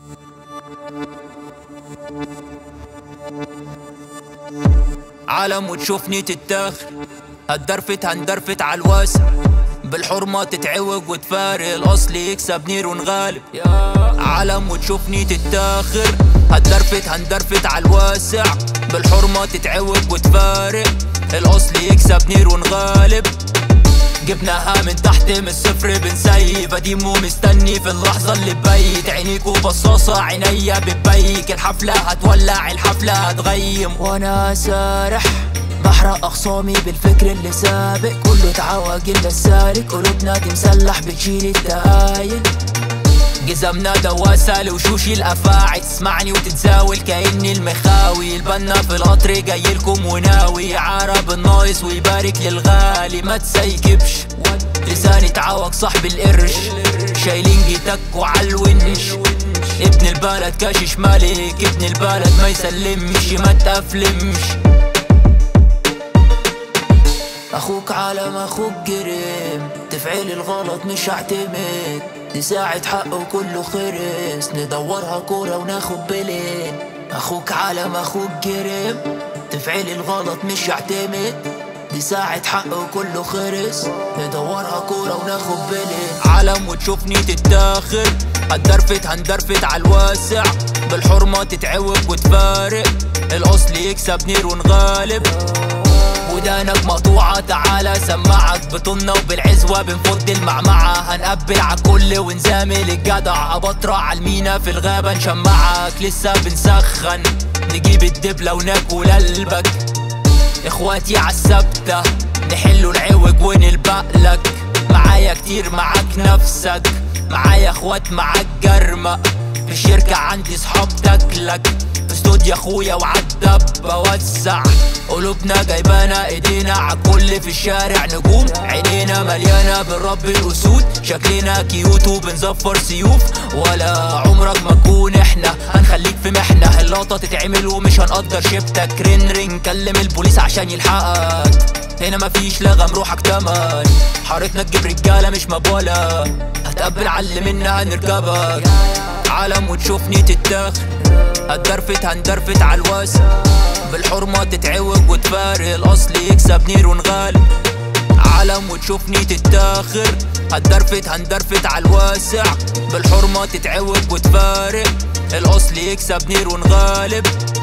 عالم وتشوفني تتاخر هتدرفت هندرفت عالواسع بالحرمة تتعوج وتفارق الأصل يكسب نير ونغالب عالم وتشوفني تتاخر هتدرفت هندرفت عالواسع بالحرمة تتعوج وتفارق الأصل يكسب نير ونغالب جبناها من تحت من الصفر بنسيف قديم ومستني في اللحظة اللي بيت عينيك وبصاصة عينيا بتبيك الحفلة هتولع الحفلة هتغيم وانا سارح بحرق اخصامي بالفكر اللي سابق كله تعوج الا السالك قلوبنا دي مسلح بتشيل الدقايق جزمنا دواسة لوشوشي الأفاعي تسمعني وتتزاول كأني المخاوي البنا في القطر جايلكم وناوي عرب الناقص ويبارك للغالي ما تسيكبش لساني تعوج صاحب القرش شايلين جيتك وعالونش ابن البلد كاشش مالك ابن البلد ما يسلمش ما تقفلمش اخوك عالم اخوك جريم تفعيل الغلط مش هعتمد دي ساعة حق وكله خرس ندورها كورة وناخد بلين اخوك عالم اخوك جريم تفعيل الغلط مش هعتمد دي ساعة حق وكله خرس ندورها كورة وناخد بلين عالم وتشوفني تتاخر هتدرفت هندرفت عالواسع بالحرمة تتعوج وتفارق الأصل يكسب نير ونغالب ودانك مقطوعة تعالى سمعك بطنة وبالعزوة بنفض المعمعة هنقبل عالكل ونزامل الجدع أبطرع عالمينا في الغابة نشمعك لسه بنسخن نجيب الدبلة وناكل قلبك اخواتي عالثابتة نحلوا العوج ونلبقلك معايا كتير معاك نفسك معايا اخوات معاك جرمة في الشركة عندي صحاب تاكلك في استوديو اخويا وعالدب بوسع قلوبنا جايبانا ايدينا عالكل في الشارع نجوم عينينا مليانة بالرب الاسود شكلنا كيوت وبنزفر سيوف ولا عمرك ما تكون احنا هنخليك في محنة اللقطة تتعمل ومش هنقدر شبتك رن رن كلم البوليس عشان يلحقك هنا مفيش لغم روحك تمن حارتنا تجيب رجالة مش مبولة هتقبل علي منا هنركبك عالم وتشوفني تتاخر هتدرفت هندرفت عالواسع بالحرمة تتعوج وتفارق الأصل يكسب نير ونغالب عالم وتشوفني تتاخر هتدرفت هندرفت عالواسع بالحرمة تتعوج وتفارق الأصل يكسب نير ونغالب